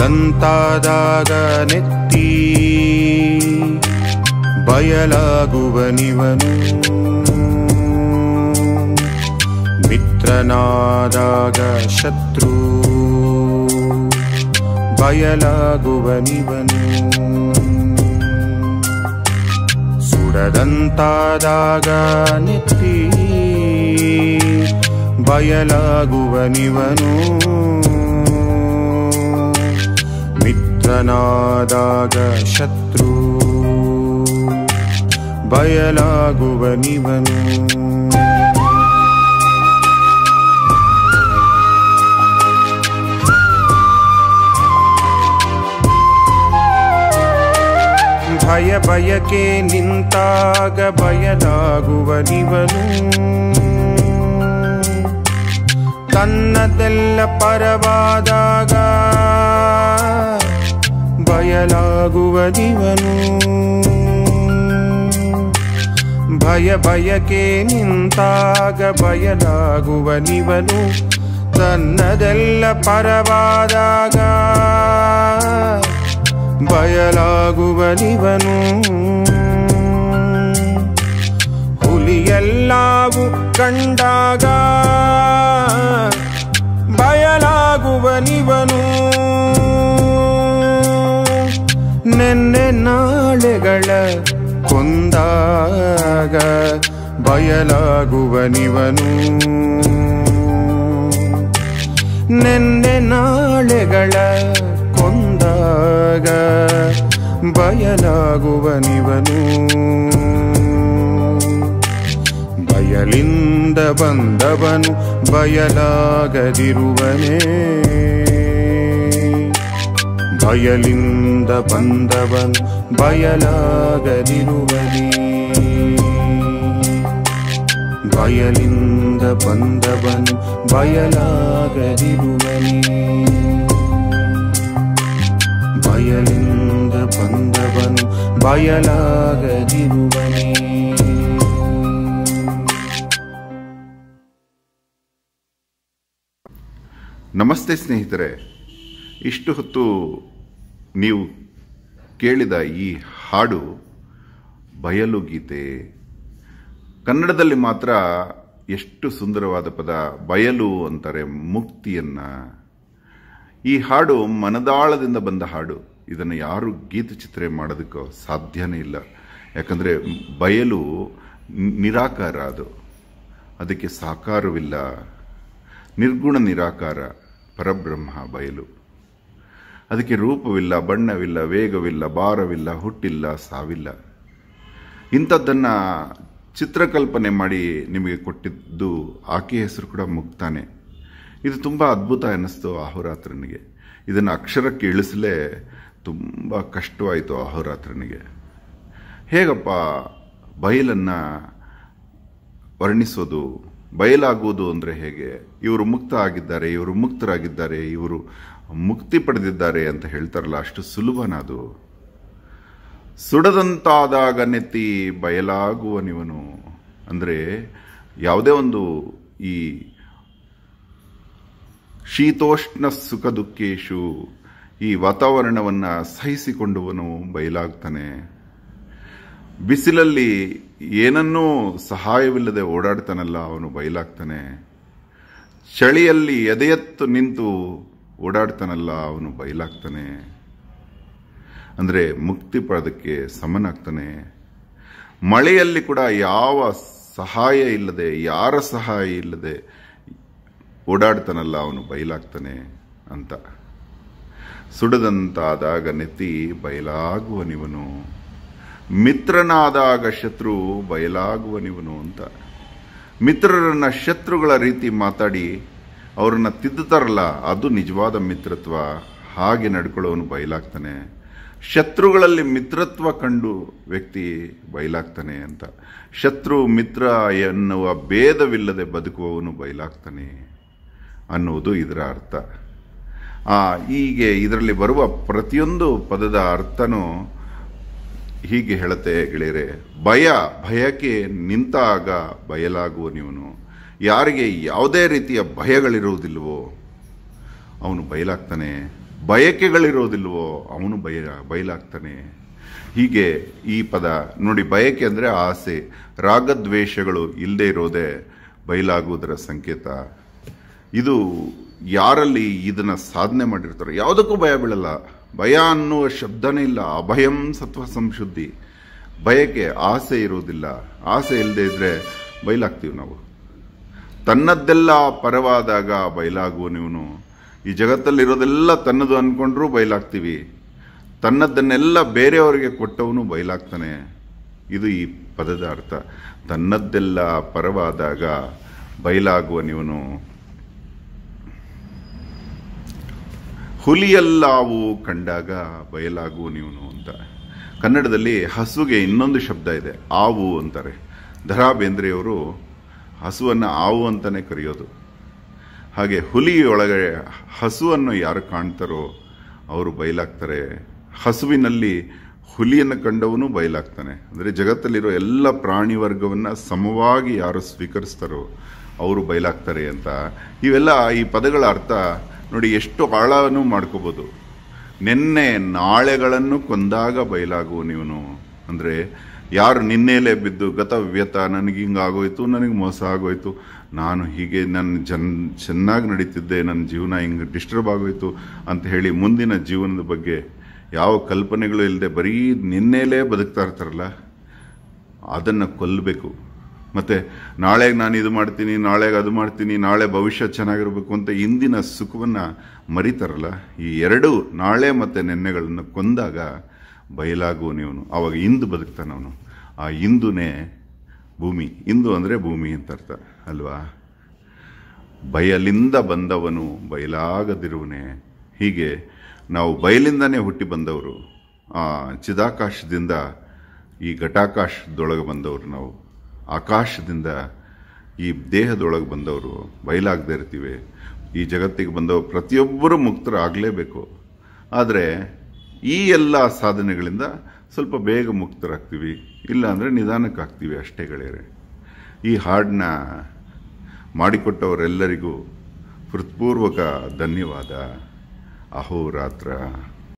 ಸುಡದಂತಾದಾಗ ನೆತ್ತಿ ಬಯಲಾಗುವನಿವನು ಮಿತ್ರನಾದಾಗ ಶತ್ರು ಬಯಲಾಗುವನಿವನು ಸುಡದಂತಾದಾಗ ನೆತ್ತಿ ಬಯಲಾಗುವನಿವನು ಮಿತ್ರನಾದಾಗ ಶತ್ರು ಬಯಲಾಗುವನಿವನು ಭಯ ಬಯಕೆ ನಿಂತಾಗ ಬಯಲಾಗುವನಿವನು ತನ್ನದೆಲ್ಲ ಪರವಾದಾಗ ಬಯಲಾಗುವನಿವನು ಭಯ ಬಯಕೆ ನಿಂತಾಗ ಬಯಲಾಗುವನಿವನು ತನ್ನದೆಲ್ಲ ಪರವಾದಾಗ ಬಯಲಾಗುವನಿವನು ಹುಲಿಯೆಲ್ಲಾವು ಕಂಡಾಗ ಬಯಲಾಗುವನಿವನು ನೆನ್ನೆ ನಾಳೆಗಳ ಕೊಂದಾಗ ಬಯಲಾಗುವನಿವನು ನೆನ್ನೆ ನಾಳೆಗಳ ಕೊಂದಾಗ ಬಯಲಾಗುವನಿವನು ಬಯಲಿಂದ ಬಂದವನು ಬಯಲಾಗದಿರುವನೇ ಬಯಲಿಂದ ಬಂದವನು ಬಯಲಾಗದಿರುವನೇ ಬಯಲಿಂದ ಬಂದವನು ಬಯಲಾಗದಿರುವನೇ ಬಯಲಿಂದ ಬಂದವನು ಬಯಲಾಗದಿರುವನೇ ನಮಸ್ತೆ ಸ್ನೇಹಿತರೆ ಇಷ್ಟು ಹೊತ್ತು ನೀವು ಕೇಳಿದ ಈ ಹಾಡು ಬಯಲು ಗೀತೆ ಕನ್ನಡದಲ್ಲಿ ಮಾತ್ರ ಎಷ್ಟು ಸುಂದರವಾದ ಪದ ಬಯಲು ಅಂತಾರೆ ಮುಕ್ತಿಯನ್ನ ಈ ಹಾಡು ಮನದಾಳದಿಂದ ಬಂದ ಹಾಡು ಇದನ್ನು ಯಾರು ಗೀತಚಿತ್ರೆ ಮಾಡೋದಕ್ಕೂ ಸಾಧ್ಯನೇ ಇಲ್ಲ ಯಾಕಂದರೆ ಬಯಲು ನಿರಾಕಾರ ಅದು ಅದಕ್ಕೆ ಸಾಕಾರವಿಲ್ಲ ನಿರ್ಗುಣ ನಿರಾಕಾರ ಪರಬ್ರಹ್ಮ ಬಯಲು ಅದಕ್ಕೆ ರೂಪವಿಲ್ಲ ಬಣ್ಣವಿಲ್ಲ ವೇಗವಿಲ್ಲ ಭಾರವಿಲ್ಲ ಹುಟ್ಟಿಲ್ಲ ಸಾವಿಲ್ಲ ಇಂಥದ್ದನ್ನು ಚಿತ್ರಕಲ್ಪನೆ ಮಾಡಿ ನಿಮಗೆ ಕೊಟ್ಟಿದ್ದು ಆಕೆ ಹೆಸರು ಕೂಡ ಮುಕ್ತಾನೆ ಇದು ತುಂಬ ಅದ್ಭುತ ಅನ್ನಿಸ್ತು ಅಹೋರಾತ್ರನಿಗೆ ಇದನ್ನು ಅಕ್ಷರಕ್ಕೆ ಇಳಿಸಲೇ ತುಂಬ ಕಷ್ಟವಾಯಿತು ಅಹೋರಾತ್ರನಿಗೆ ಹೇಗಪ್ಪ ಬಯಲನ್ನು ವರ್ಣಿಸೋದು ಬಯಲಾಗುವುದು ಅಂದರೆ ಹೇಗೆ ಇವರು ಮುಕ್ತ ಆಗಿದ್ದಾರೆ ಇವರು ಮುಕ್ತರಾಗಿದ್ದಾರೆ ಇವರು ಮುಕ್ತಿ ಪಡೆದಿದ್ದಾರೆ ಅಂತ ಹೇಳ್ತಾರಲ್ಲ ಅಷ್ಟು ಸುಲಭನದು ಸುಡದಂತಾದಾಗ ನೆತ್ತಿ ಬಯಲಾಗುವನಿವನು ಅಂದರೆ ಯಾವುದೇ ಒಂದು ಈ ಶೀತೋಷ್ಣ ಸುಖ ದುಃಖೇಶು ಈ ವಾತಾವರಣವನ್ನು ಸಹಿಸಿಕೊಂಡವನು ಬಯಲಾಗ್ತಾನೆ ಬಿಸಿಲಲ್ಲಿ ಏನನ್ನೂ ಸಹಾಯವಿಲ್ಲದೆ ಓಡಾಡ್ತಾನಲ್ಲ ಅವನು ಬಯಲಾಗ್ತಾನೆ ಚಳಿಯಲ್ಲಿ ಎದೆಯತ್ತು ನಿಂತು ಓಡಾಡ್ತಾನಲ್ಲ ಅವನು ಬಯಲಾಗ್ತಾನೆ ಅಂದರೆ ಮುಕ್ತಿ ಪಡೆದಕ್ಕೆ ಸಮನಾಗ್ತಾನೆ ಮಳೆಯಲ್ಲಿ ಕೂಡ ಯಾವ ಸಹಾಯ ಇಲ್ಲದೆ ಯಾರ ಸಹಾಯ ಇಲ್ಲದೆ ಓಡಾಡ್ತಾನಲ್ಲ ಅವನು ಬಯಲಾಗ್ತಾನೆ ಅಂತ ಸುಡದಂತಾದಾಗ ನೆತ್ತಿ ಬಯಲಾಗುವನಿವನು ಮಿತ್ರನಾದಾಗ ಶತ್ರು ಬಯಲಾಗುವನಿವನು ಅಂತ ಮಿತ್ರರನ್ನ ಶತ್ರುಗಳ ರೀತಿ ಮಾತಾಡಿ ಅವರನ್ನ ತಿದ್ದುತ್ತಾರಲ್ಲ ಅದು ನಿಜವಾದ ಮಿತ್ರತ್ವ ಹಾಗೆ ನಡ್ಕೊಳ್ಳೋನು ಬಯಲಾಗ್ತಾನೆ ಶತ್ರುಗಳಲ್ಲಿ ಮಿತ್ರತ್ವ ಕಂಡು ವ್ಯಕ್ತಿ ಬಯಲಾಗ್ತಾನೆ ಅಂತ ಶತ್ರು ಮಿತ್ರ ಎನ್ನುವ ಭೇದವಿಲ್ಲದೆ ಬದುಕುವವನು ಬಯಲಾಗ್ತಾನೆ ಅನ್ನುವುದು ಇದರ ಅರ್ಥ ಆ ಹೀಗೆ ಇದರಲ್ಲಿ ಬರುವ ಪ್ರತಿಯೊಂದು ಪದದ ಅರ್ಥನೂ ಹೀಗೆ ಹೇಳುತ್ತೆ ಗೆಳೆಯರೆ ಭಯ ಭಯಕ್ಕೆ ನಿಂತಾಗ ಬಯಲಾಗುವ ನೀವನು ಯಾರಿಗೆ ಯಾವುದೇ ರೀತಿಯ ಭಯಗಳಿರುವುದಿಲ್ಲವೋ ಅವನು ಬಯಲಾಗ್ತಾನೆ ಬಯಕೆಗಳಿರೋದಿಲ್ವೋ ಅವನು ಬಯ ಬಯಲಾಗ್ತಾನೆ ಹೀಗೆ ಈ ಪದ ನೋಡಿ ಬಯಕೆ ಅಂದರೆ ಆಸೆ ರಾಗದ್ವೇಷಗಳು ಇಲ್ಲದೆ ಇರೋದೇ ಬಯಲಾಗುವುದರ ಸಂಕೇತ ಇದು ಯಾರಲ್ಲಿ ಇದನ್ನ ಸಾಧನೆ ಮಾಡಿರ್ತಾರೋ ಯಾವುದಕ್ಕೂ ಭಯ ಬೀಳಲ್ಲ ಭಯ ಅನ್ನುವ ಶಬ್ದನೇ ಇಲ್ಲ ಅಭಯಂ ಸತ್ವ ಸಂಶುದ್ಧಿ ಭಯಕ್ಕೆ ಆಸೆ ಇರುವುದಿಲ್ಲ ಆಸೆ ಇಲ್ಲದೆ ಇದ್ರೆ ಬಯಲಾಗ್ತೀವಿ ನಾವು ತನ್ನದ್ದೆಲ್ಲ ಪರವಾದಾಗ ಬಯಲಾಗುವನಿವನು ಈ ಜಗತ್ತಲ್ಲಿರೋದೆಲ್ಲ ತನ್ನದು ಅನ್ಕೊಂಡ್ರೂ ಬಯಲಾಗ್ತೀವಿ ತನ್ನದ್ದನ್ನೆಲ್ಲ ಬೇರೆಯವರಿಗೆ ಕೊಟ್ಟವನು ಬಯಲಾಗ್ತಾನೆ ಇದು ಈ ಪದದ ಅರ್ಥ ತನ್ನದ್ದೆಲ್ಲ ಪರವಾದಾಗ ಬಯಲಾಗುವನಿವನು ಹುಲಿಯಲ್ಲಾವು ಕಂಡಾಗ ಬಯಲಾಗುವನಿವನು ಅಂತ ಕನ್ನಡದಲ್ಲಿ ಹಸುಗೆ ಇನ್ನೊಂದು ಶಬ್ದ ಇದೆ ಆವು ಅಂತಾರೆ ದರಾ ಬೇಂದ್ರೆಯವರು ಹಸುವನ್ನು ಆವು ಅಂತಾನೆ ಕರೆಯೋದು ಹಾಗೆ ಹುಲಿಯೊಳಗೆ ಹಸುವನ್ನು ಯಾರು ಕಾಣ್ತಾರೋ ಅವರು ಬಯಲಾಗ್ತಾರೆ ಹಸುವಿನಲ್ಲಿ ಹುಲಿಯನ್ನು ಕಂಡವನು ಬಯಲಾಗ್ತಾನೆ ಅಂದರೆ ಜಗತ್ತಲ್ಲಿರೋ ಎಲ್ಲ ಪ್ರಾಣಿ ವರ್ಗವನ್ನು ಸಮವಾಗಿ ಯಾರು ಸ್ವೀಕರಿಸ್ತಾರೋ ಅವರು ಬಯಲಾಗ್ತಾರೆ ಅಂತ ಇವೆಲ್ಲ ಈ ಪದಗಳ ಅರ್ಥ ನೋಡಿ ಎಷ್ಟು ಆಳನೂ ಮಾಡ್ಕೋಬೋದು ನಿನ್ನೆ ನಾಳೆಗಳನ್ನು ಕೊಂದಾಗ ಬಯಲಾಗುವ ನೀವನು ಅಂದರೆ ಯಾರು ನಿನ್ನೆಲೇ ಬಿದ್ದು ಗತವ್ಯತ ನನಗೆ ಹಿಂಗಾಗೋಯ್ತು ನನಗೆ ಮೋಸ ಆಗೋಯ್ತು ನಾನು ಹೀಗೆ ನನ್ನ ಜನ್ ಚೆನ್ನಾಗಿ ನಡೀತಿದ್ದೆ ನನ್ನ ಜೀವನ ಹಿಂಗೆ ಡಿಸ್ಟರ್ಬ್ ಆಗೋಯ್ತು ಅಂತ ಹೇಳಿ ಮುಂದಿನ ಜೀವನದ ಬಗ್ಗೆ ಯಾವ ಕಲ್ಪನೆಗಳು ಇಲ್ಲದೆ ಬರೀ ನಿನ್ನೆಲೇ ಬದುಕ್ತಾ ಇರ್ತಾರಲ್ಲ ಅದನ್ನು ಕೊಲ್ಲಬೇಕು ಮತ್ತು ನಾಳೆಗೆ ನಾನು ಇದು ಮಾಡ್ತೀನಿ ನಾಳೆಗೆ ಅದು ಮಾಡ್ತೀನಿ ನಾಳೆ ಭವಿಷ್ಯ ಚೆನ್ನಾಗಿರಬೇಕು ಅಂತ ಇಂದಿನ ಸುಖವನ್ನು ಮರಿತಾರಲ್ಲ ಈ ಎರಡು ನಾಳೆ ಮತ್ತು ನೆನ್ನೆಗಳನ್ನು ಕೊಂದಾಗ ಬಯಲಾಗುವನಿವನು ಆವಾಗ ಇಂದು ಬದುಕ್ತಾನವನು ಆ ಇಂದುನೇ ಭೂಮಿ ಇಂದು ಅಂದರೆ ಭೂಮಿ ಅಂತ ಅರ್ಥ ಅಲ್ವಾ ಬಯಲಿಂದ ಬಂದವನು ಬಯಲಾಗದಿರುವನೇ ಹೀಗೆ ನಾವು ಬಯಲಿಂದನೇ ಹುಟ್ಟಿ ಬಂದವರು ಆ ಚಿದಾಕಾಶದಿಂದ ಈ ಘಟಾಕಾಶದೊಳಗೆ ಬಂದವರು ನಾವು ಆಕಾಶದಿಂದ ಈ ದೇಹದೊಳಗೆ ಬಂದವರು ಬಯಲಾಗದೇ ಇರ್ತೀವಿ ಈ ಜಗತ್ತಿಗೆ ಬಂದವರು ಪ್ರತಿಯೊಬ್ಬರೂ ಮುಕ್ತರಾಗಲೇಬೇಕು ಆದರೆ ಈ ಎಲ್ಲ ಸಾಧನೆಗಳಿಂದ ಸ್ವಲ್ಪ ಬೇಗ ಮುಕ್ತರಾಗ್ತೀವಿ ಇಲ್ಲ ಅಂದರೆ ನಿಧಾನಕ್ಕಾಗ್ತೀವಿ ಅಷ್ಟೇ ಗೆಳೆಯರೆ ಈ ಹಾಡನ್ನ ಮಾಡಿಕೊಟ್ಟವರೆಲ್ಲರಿಗೂ ಹೃತ್ಪೂರ್ವಕ ಧನ್ಯವಾದ ಅಹೋರಾತ್ರ